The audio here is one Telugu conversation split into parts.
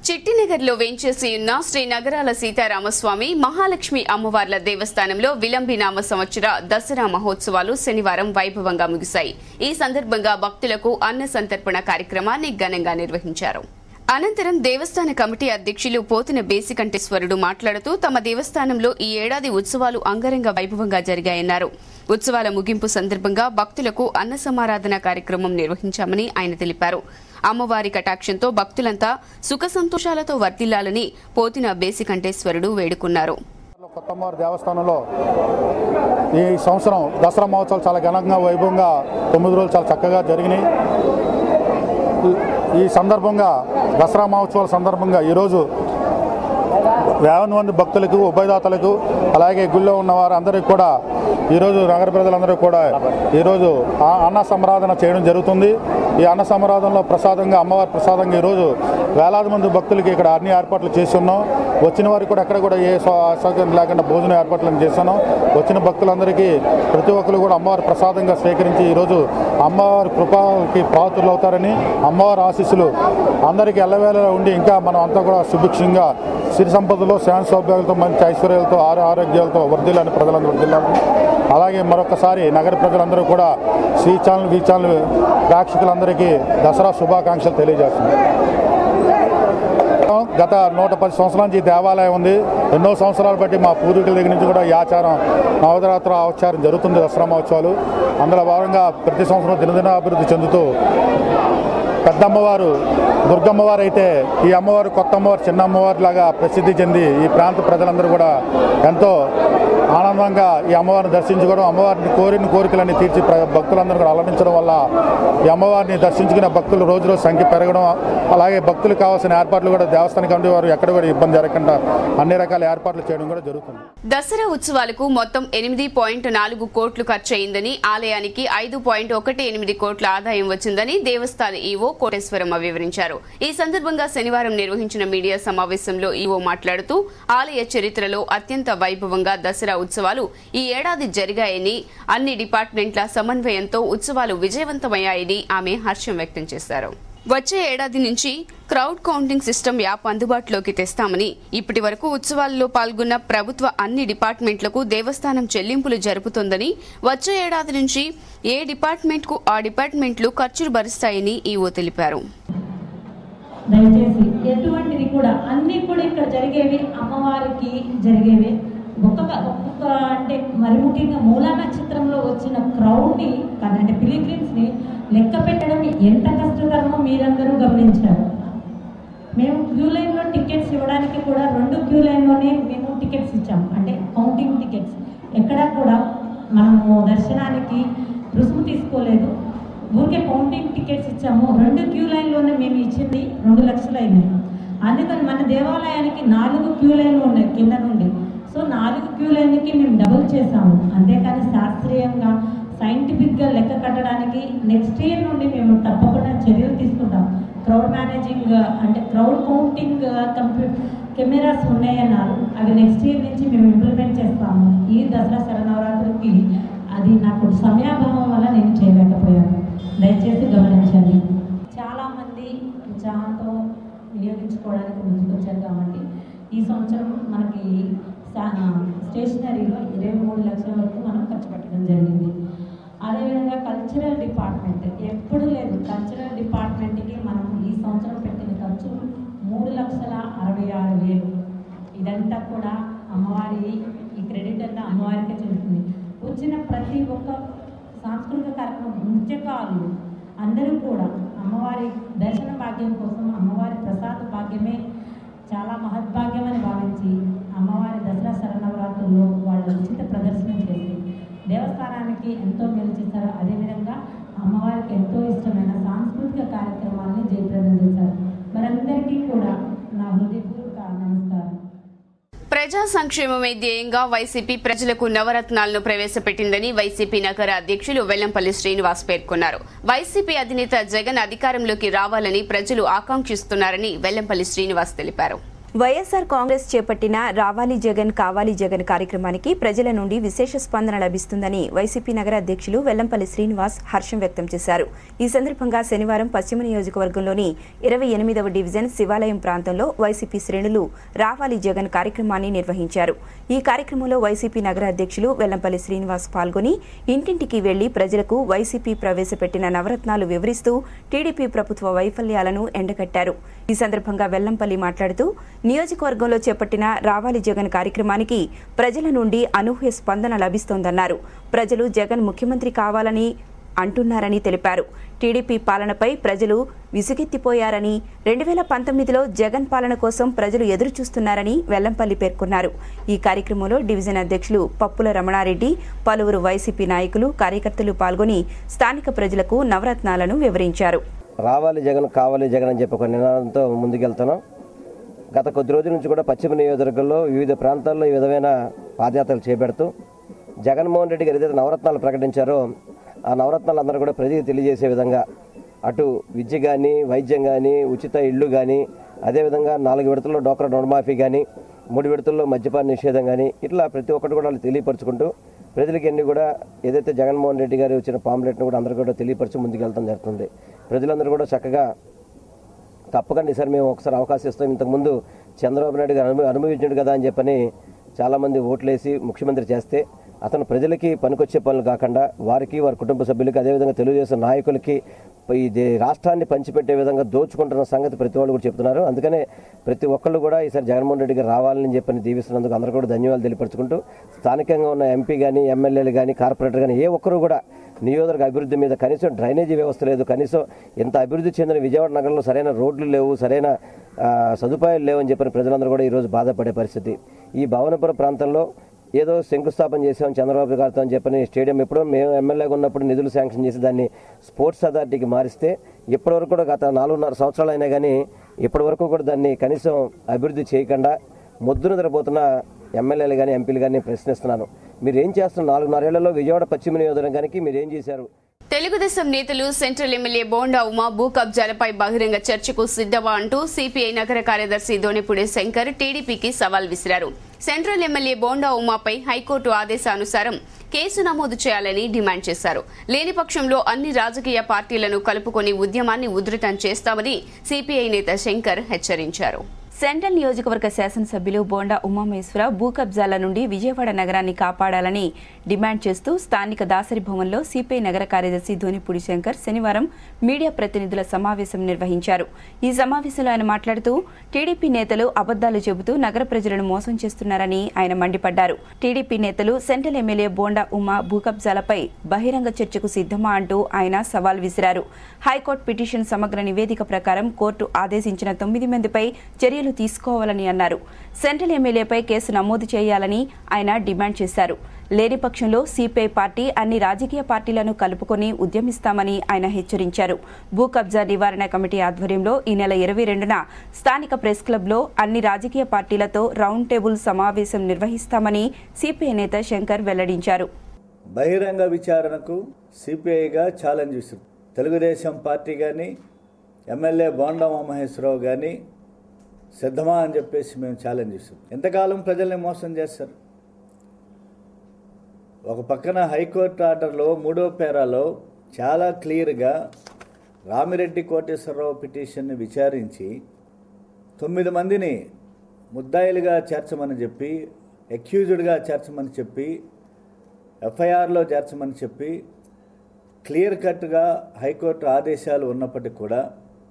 చిట్టినగర్లో వేంచేసి ఉన్న శ్రీ నగరాల సీతారామస్వామి మహాలక్ష్మి అమ్మవార్ల దేవస్థానంలో విలంబినామ సంవత్సర దసరా మహోత్సవాలు శనివారం వైభవంగా ముగిశాయి ఈ సందర్భంగా భక్తులకు అన్న సంతర్పణ కార్యక్రమాన్ని ఘనంగా నిర్వహించారు అనంతరం దేవస్థాన కమిటీ అధ్యక్షులు పోతిన బేసికంఠేశ్వరుడు మాట్లాడుతూ తమ దేవస్థానంలో ఈ ఏడాది ఉత్సవాలు అంగరంగ వైభవంగా జరిగాయన్నారు ఉత్సవాల ముగింపు సందర్భంగా భక్తులకు అన్న సమారాధన కార్యక్రమం నిర్వహించామని ఆయన తెలిపారు అమ్మవారి కటాక్షంతో భక్తులంతా సుఖ సంతోషాలతో వర్ధిల్లాలని పోతిన బేసికంఠేశ్వరుడు వేడుకున్నారు కొత్తమ్మవారి దేవస్థానంలో ఈ సంవత్సరం దసరా మహోత్సవాలు చాలా ఘనంగా వైభవంగా తొమ్మిది రోజులు చాలా చక్కగా జరిగినాయి ఈ- ఈ సందర్భంగా దసరా మహోత్సవాల సందర్భంగా ఈరోజు వేల మంది భక్తులకు ఉభయదాతలకు అలాగే గుళ్ళో ఉన్న వారు అందరికీ కూడా ఈరోజు నగర ప్రజలందరూ కూడా ఈరోజు ఆ అన్న సంరాధన చేయడం జరుగుతుంది ఈ అన్న సంరాధనలో ప్రసాదంగా అమ్మవారి ప్రసాదంగా ఈరోజు వేలాది మంది భక్తులకి ఇక్కడ అన్ని ఏర్పాట్లు చేసి ఉన్నాం వచ్చిన వారికి కూడా ఎక్కడ కూడా ఏ సౌ- అసౌకర్యం లేకుండా భోజన ఏర్పాట్లను చేస్తున్నాం వచ్చిన భక్తులందరికీ ప్రతి ఒక్కరు కూడా అమ్మవారి ప్రసాదంగా స్వీకరించి ఈరోజు అమ్మవారి కృపకి పాత్రలు అవుతారని అమ్మవారి ఆశీస్సులు అందరికీ ఎల్లవేళలా ఉండి ఇంకా మనం అంతా కూడా సుభిక్షంగా సిరి సంపదలో శాంతి సౌభాగ్యాలతో మంచి ఐశ్వర్యాలతో ఆరు ఆరోగ్యాలతో వర్ధిల్లని ప్రజలందరూ వర్ధిల్లాలని అలాగే మరొకసారి నగర ప్రజలందరూ కూడా సి ఛానల్ వి ఛానల్ ప్రేక్షకులందరికీ దసరా శుభాకాంక్షలు తెలియజేస్తున్నాం గత నూట పది సంవత్సరాల నుంచి ఈ దేవాలయం ఉంది ఎన్నో సంవత్సరాలు బట్టి మా పూర్వీకుల దగ్గర నుంచి కూడా ఈ ఆచారం నవరాత్ర ఆచారం జరుగుతుంది దసరా మహోత్సవాలు అందులో భాగంగా ప్రతి సంవత్సరం దినదిన అభివృద్ధి చెందుతూ పెద్ద అమ్మవారు దుర్గమ్మవారు అయితే ఈ అమ్మవారు కొత్త అమ్మవారు చిన్న అమ్మవారి లాగా ప్రసిద్ధి చెంది ఈ ప్రాంత ప్రజలందరూ కూడా ఎంతో ఆనందంగా ఈ అమ్మవారిని దర్శించుకోవడం అమ్మవారిని కోరిన కోరికలన్నీ తీర్చి ప్ర- భక్తులందరూ కూడా అలరించడం వల్ల ఈ అమ్మవారిని దర్శించుకునే భక్తులు రోజు రోజు సంఖ్య పెరగడం అలాగే భక్తులకు కావాల్సిన ఏర్పాట్లు కూడా దేవస్థాన కమిటీ వారు ఎక్కడ కూడా ఇబ్బంది జరగకుండా అన్ని రకాల ఏర్పాట్లు చేయడం కూడా జరుగుతుంది దసరా ఉత్సవాలకు మొత్తం ఎనిమిది పాయింట్ నాలుగు కోట్లు ఖర్చయిందని ఆలయానికి ఐదు పాయింట్ ఒకటి ఎనిమిది కోట్ల ఆదాయం వచ్చిందని దేవస్థాన ఈవో కోటేశ్వరమ్మ వివరించారు ఈ సందర్భంగా శనివారం నిర్వహించిన మీడియా సమావేశంలో ఈవో మాట్లాడుతూ ఆలయ చరిత్రలో అత్యంత వైభవంగా దసరా ఉత్సవాలు ఈ ఏడాది జరిగాయని అన్ని డిపార్ట్మెంట్ల సమన్వయంతో ఉత్సవాలు విజయవంతమయ్యాయని ఆమె హర్షం వ్యక్తం చేశారు వచ్చే ఏడాది నుంచి క్రౌడ్ కౌంటింగ్ సిస్టమ్ యాప్ అందుబాటులోకి తెస్తామని ఇప్పటి వరకు ఉత్సవాల్లో పాల్గొన్న ప్రభుత్వ అన్ని డిపార్ట్మెంట్లకు దేవస్థానం చెల్లింపులు జరుపుతోందని వచ్చే ఏడాది నుంచి ఏ డిపార్ట్మెంట్కు ఆ డిపార్ట్మెంట్లు ఖర్చులు భరిస్తాయని ఈవో తెలిపారు దయచేసి ఎటువంటిది కూడా అన్నీ కూడా ఇక్కడ జరిగేవి అమ్మవారికి జరిగేవి ఒక్కొక్క ఒక్కొక్క అంటే మరి ముఖ్యంగా మూలా నక్షత్రంలో వచ్చిన క్రౌడ్ని కానీ అంటే పిలిగ్రిమ్స్ని లెక్క పెట్టడం ఎంత కష్టతరమో మీరందరూ గమనించారు మేము క్యూ లైన్లో టికెట్స్ ఇవ్వడానికి కూడా రెండు క్యూ లైన్లోనే మేము టికెట్స్ ఇచ్చాము అంటే కౌంటింగ్ టికెట్స్ ఎక్కడా కూడా మనము దర్శనానికి రుసుము తీసుకోలేదు ఊరికే కౌంటింగ్ టికెట్స్ ఇచ్చాము రెండు క్యూ లైన్లోనే మేము ఇచ్చింది రెండు లక్షలు అయినాయి అందుకని మన దేవాలయానికి నాలుగు క్యూ లైన్లు ఉన్నాయి కింద నుండి సో నాలుగు క్యూ లైన్కి మేము డబుల్ చేసాము అంతేకాని శాస్త్రీయంగా సైంటిఫిక్గా లెక్క కట్టడానికి నెక్స్ట్ ఇయర్ నుండి మేము తప్పకుండా చర్యలు తీసుకుంటాం క్రౌడ్ మేనేజింగ్ అంటే క్రౌడ్ కౌంటింగ్ కంప్యూ కెమెరాస్ ఉన్నాయన్నారు అవి నెక్స్ట్ ఇయర్ నుంచి మేము ఇంప్లిమెంట్ చేస్తాము ఈ దసరా శరణవరాత్రికి అది నాకు సమయాభావం వల్ల నేను చేయలేకపోయాను దయచేసి గమనించండి చాలామంది ఉత్సాహంతో వినియోగించుకోవడానికి ముందుకొచ్చారు కాబట్టి ఈ సంవత్సరం మనకి సా- స్టేషనరీలో ఇరవై మూడు లక్షల వరకు మనం ఖర్చు పెట్టడం జరిగింది అదేవిధంగా కల్చరల్ డిపార్ట్మెంట్ ఎప్పుడు లేదు కల్చరల్ డిపార్ట్మెంట్కి మనం ఈ సంవత్సరం పెట్టిన ఖర్చు మూడు లక్షల అరవై ఆరు వేలు ఇదంతా కూడా అమ్మవారి ఈ క్రెడిట్ అంతా అమ్మవారికే చెందుతుంది వచ్చిన ప్రతి ఒక్క సాంస్కృతిక కార్యక్రమం నృత్యకారులు అందరూ కూడా అమ్మవారి దర్శన భాగ్యం కోసం అమ్మవారి ప్రసాద భాగ్యమే చాలా మహద్భాగ్యం అని భావించి అమ్మవారి దసరా శరణవరాత్రుల్లో వాళ్ళ ఉచిత ప్రదర్శన చేసి దేవస్థానానికి ఎంతో మేలు చేశారు అదేవిధంగా అమ్మవారికి ఎంతో ఇష్టమైన సాంస్కృతిక కార్యక్రమాన్ని జయప్రదం చేశారు మరందరికీ కూడా నా హృదయపూర్వక నమస్కారం ప్రజా సంక్షేమమే ధ్యేయంగా వైసీపీ ప్రజలకు నవరత్నాలను ప్రవేశపెట్టిందని వైసీపీ నగర అధ్యక్షులు వెల్లంపల్లి శ్రీనివాస్ పేర్కొన్నారు వైసీపీ అధినేత జగన్ అధికారంలోకి రావాలని ప్రజలు ఆకాంక్షిస్తున్నారని వెల్లంపల్లి శ్రీనివాస్ తెలిపారు వైఎస్ఆర్ కాంగ్రెస్ చేపట్టిన రావాలి జగన్ కావాలి జగన్ కార్యక్రమానికి ప్రజల నుండి విశేష స్పందన లభిస్తుందని వైసీపీ నగర అధ్యక్షులు వెల్లంపల్లి శ్రీనివాస్ హర్షం వ్యక్తం చేశారు ఈ సందర్భంగా శనివారం పశ్చిమ నియోజకవర్గంలోని ఇరవై ఎనిమిదవ డివిజన్ శివాలయం ప్రాంతంలో వైసీపీ శ్రేణులు రావాలి జగన్ కార్యక్రమాన్ని నిర్వహించారు ఈ కార్యక్రమంలో వైసీపీ నగర అధ్యక్షులు వెల్లంపల్లి శ్రీనివాస్ పాల్గొని ఇంటింటికి వెళ్లి ప్రజలకు వైసీపీ ప్రవేశపెట్టిన నవరత్నాలు వివరిస్తూ టీడీపీ ప్రభుత్వ వైఫల్యాలను ఎండగట్టారు ఈ సందర్భంగా వెల్లంపల్లి మాట్లాడుతూ నియోజకవర్గంలో చేపట్టిన రావాలి జగన్ కార్యక్రమానికి ప్రజల నుండి అనూహ్య స్పందన లభిస్తోందన్నారు ప్రజలు జగన్ ముఖ్యమంత్రి కావాలని అంటున్నారని తెలిపారు టీడీపీ పాలనపై ప్రజలు విసుగెత్తిపోయారని రెండు వేల పంతొమ్మిదిలో జగన్ పాలన కోసం ప్రజలు ఎదురు చూస్తున్నారని వెల్లంపల్లి పేర్కొన్నారు ఈ కార్యక్రమంలో డివిజన్ అధ్యక్షులు పప్పుల రమణారెడ్డి పలువురు వైసీపీ నాయకులు కార్యకర్తలు పాల్గొని స్థానిక ప్రజలకు నవరత్నాలను వివరించారు రావాలి జగన్ కావాలి జగన్ అని చెప్పి ఒక నినాదంతో ముందుకెళ్తున్నాం గత కొద్ది రోజుల నుంచి కూడా పశ్చిమ నియోజకవర్గంలో వివిధ ప్రాంతాల్లో ఈ విధమైన పాదయాత్రలు చేపడుతూ జగన్మోహన్ రెడ్డి గారు ఏదైతే నవరత్నాలు ప్రకటించారో ఆ నవరత్నాలు అందరూ కూడా ప్రజలకు తెలియజేసే విధంగా అటు విద్య కానీ వైద్యం కానీ ఉచిత ఇళ్ళు కానీ అదేవిధంగా నాలుగు విడతల్లో డోక్రా రుణమాఫీ కానీ మూడు విడతల్లో మద్యపాన నిషేధం కానీ ఇట్లా ప్రతి ఒక్కటి కూడా వాళ్ళు తెలియపరచుకుంటూ ప్రజలకి అన్ని కూడా ఏదైతే జగన్మోహన్ రెడ్డి గారు వచ్చిన పాంప్లెట్ను కూడా అందరూ కూడా తెలియపరిచి ముందుకెళ్తాం జరుగుతుంది ప్రజలందరూ కూడా చక్కగా తప్పకుండా ఈసారి మేము ఒకసారి అవకాశం ఇస్తాం ఇంతకుముందు చంద్రబాబు నాయుడు గారు అనుభవి అనుభవించాడు కదా అని చెప్పని చాలామంది ఓట్లేసి ముఖ్యమంత్రి చేస్తే అతను ప్రజలకి పనికొచ్చే పనులు కాకుండా వారికి వారి కుటుంబ సభ్యులకి అదేవిధంగా తెలుగుదేశం నాయకులకి ఈ దే- రాష్ట్రాన్ని పంచిపెట్టే విధంగా దోచుకుంటున్న సంగతి ప్రతి వాళ్ళు కూడా చెప్తున్నారు అందుకనే ప్రతి ఒక్కళ్ళు కూడా ఈసారి జగన్మోహన్ రెడ్డి గారు రావాలని చెప్పని దీవిస్తున్నందుకు అందరూ కూడా ధన్యవాదాలు తెలియపరచుకుంటూ స్థానికంగా ఉన్న ఎంపీ కానీ ఎమ్మెల్యేలు కానీ కార్పొరేటర్ కానీ ఏ ఒక్కరు కూడా నియోజకవర్గ అభివృద్ధి మీద కనీసం డ్రైనేజీ వ్యవస్థ లేదు కనీసం ఇంత అభివృద్ధి చెందిన విజయవాడ నగరంలో సరైన రోడ్లు లేవు సరైన ఆ, సదుపాయాలు లేవని చెప్పిన ప్రజలందరూ కూడా ఈరోజు బాధపడే పరిస్థితి ఈ భవనపురం ప్రాంతంలో ఏదో శంకుస్థాపన చేసాం చంద్రబాబు గారితో అని చెప్పని స్టేడియం ఎప్పుడో మేము ఎమ్మెల్యేగా ఉన్నప్పుడు నిధులు శాంక్షన్ చేసి దాన్ని స్పోర్ట్స్ అథారిటీకి మారిస్తే ఇప్పటివరకు కూడా గత నాలుగున్నర సంవత్సరాలు అయినా కానీ ఇప్పటివరకు కూడా దాన్ని కనీసం అభివృద్ధి చేయకుండా మొద్దున నిద్రపోతున్న ఎమ్మెల్యేలు కానీ ఎంపీలు కానీ ప్రశ్నిస్తున్నాను మీరు ఏం చేస్తున్నారు నాలుగున్నరేళ్లలో విజయవాడ పశ్చిమ నియోజకవర్గానికి మీరు ఏం చేశారు తెలుగుదేశం నేతలు సెంట్రల్ ఎమ్మెల్యే బోండా ఉమా భూ కబ్జాలపై బహిరంగ చర్చకు సిద్ధమా అంటూ సిపిఐ నగర కార్యదర్శి దోనిపూడి శంకర్ టీడీపీకి సవాల్ విసిరారు సెంట్రల్ ఎమ్మెల్యే బోండా ఉమాపై హైకోర్టు ఆదేశానుసారం కేసు నమోదు చేయాలని డిమాండ్ చేశారు లేని పక్షంలో అన్ని రాజకీయ పార్టీలను కలుపుకొని ఉద్యమాన్ని ఉధృతం చేస్తామని సిపిఐ నేత శంకర్ హెచ్చరించారు సెంట్రల్ నియోజకవర్గ శాసనసభ్యులు బోండా ఉమామేశ్వర భూ కబ్జాల నుండి విజయవాడ నగరాన్ని కాపాడాలని డిమాండ్ చేస్తూ స్థానిక దాసరి భవన్లో సిపిఐ నగర కార్యదర్శి ధోనిపూడి శంకర్ శనివారం మీడియా ప్రతినిధుల సమావేశం నిర్వహించారు ఈ సమావేశంలో ఆయన మాట్లాడుతూ టీడీపీ నేతలు అబద్దాలు చెబుతూ నగర ప్రజలను మోసం చేస్తున్నారని ఆయన మండిపడ్డారు టీడీపీ నేతలు సెంట్రల్ ఎమ్మెల్యే బోండా ఉమా భూ కబ్జాలపై బహిరంగ చర్చకు సిద్ధమా అంటూ ఆయన సవాల్ విసిరారు హైకోర్టు పిటిషన్ సమగ్ర నివేదిక ప్రకారం కోర్టు ఆదేశించిన తొమ్మిది మందిపై చర్యలు తీసుకోవాలని అన్నారు సెంట్రల్ ఎమ్మెల్యేపై కేసు నమోదు చేయాలని ఆయన డిమాండ్ చేశారు లేని పక్షంలో సిపిఐ పార్టీ అన్ని రాజకీయ పార్టీలను కలుపుకొని ఉద్యమిస్తామని ఆయన హెచ్చరించారు భూ కబ్జా నివారణ కమిటీ ఆధ్వర్యంలో ఈ నెల ఇరవై రెండున స్థానిక ప్రెస్ క్లబ్లో అన్ని రాజకీయ పార్టీలతో రౌండ్ టేబుల్ సమావేశం నిర్వహిస్తామని సిపిఐ నేత శంకర్ వెల్లడించారు బహిరంగ విచారణకు సిపిఐగా ఛాలెంజ్ ఇస్తుంది తెలుగుదేశం పార్టీ కానీ ఎమ్మెల్యే బోండా ఉమామహేశ్వరరావు కానీ సిద్ధమా అని చెప్పేసి మేము ఛాలెంజ్ ఇస్తాం ఎంతకాలం ప్రజల్ని మోసం చేస్తారు ఒక పక్కన హైకోర్టు ఆర్డర్లో మూడో పేరాలో చాలా క్లియర్గా రామిరెడ్డి కోటేశ్వరరావు పిటిషన్ని విచారించి తొమ్మిది మందిని ముద్దాయిలుగా చేర్చమని చెప్పి అక్యూజ్డ్గా చేర్చమని చెప్పి ఎఫ్ఐఆర్లో చేర్చమని చెప్పి క్లియర్ కట్గా హైకోర్టు ఆదేశాలు ఉన్నప్పటికీ కూడా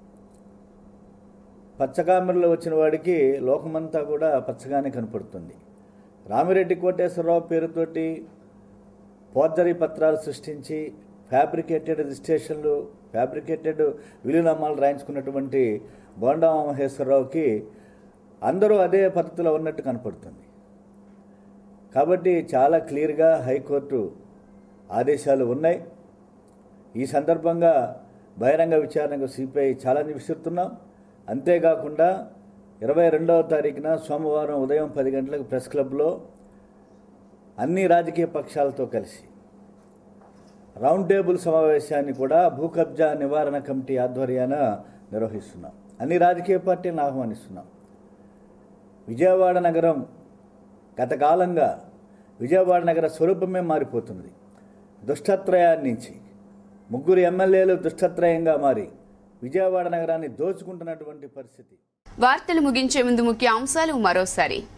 పచ్చకామెరలో వచ్చిన వాడికి లోకమంతా కూడా పచ్చగానే కనపడుతుంది రామిరెడ్డి కోటేశ్వరరావు పేరుతోటి పోర్జరీ పత్రాలు సృష్టించి ఫ్యాబ్రికేటెడ్ రిజిస్ట్రేషన్లు ఫ్యాబ్రికేటెడ్ విలునామాలు రాయించుకున్నటువంటి బోండా మహేశ్వరరావుకి అందరూ అదే పద్ధతిలో ఉన్నట్టు కనపడుతుంది కాబట్టి చాలా క్లియర్గా హైకోర్టు ఆదేశాలు ఉన్నాయి ఈ సందర్భంగా బహిరంగ విచారణకు సిపిఐ ఛాలెంజ్ విసురుతున్నాం అంతేకాకుండా ఇరవై రెండవ తారీఖున సోమవారం ఉదయం పది గంటలకు ప్రెస్ క్లబ్లో అన్ని రాజకీయ పక్షాలతో కలిసి రౌండ్ టేబుల్ సమావేశాన్ని కూడా భూ కబ్జా నివారణ కమిటీ ఆధ్వర్యాన నిర్వహిస్తున్నాం అన్ని రాజకీయ పార్టీలను ఆహ్వానిస్తున్నాం విజయవాడ నగరం గత కాలంగా విజయవాడ నగర స్వరూపమే మారిపోతుంది దుష్టత్రయాన్ని నుంచి ముగ్గురు ఎమ్మెల్యేలు దుష్టత్రయంగా మారి విజయవాడ నగరాన్ని దోచుకుంటున్నటువంటి పరిస్థితి వార్తలు ముగించే ముందు ముఖ్య అంశాలు మరోసారి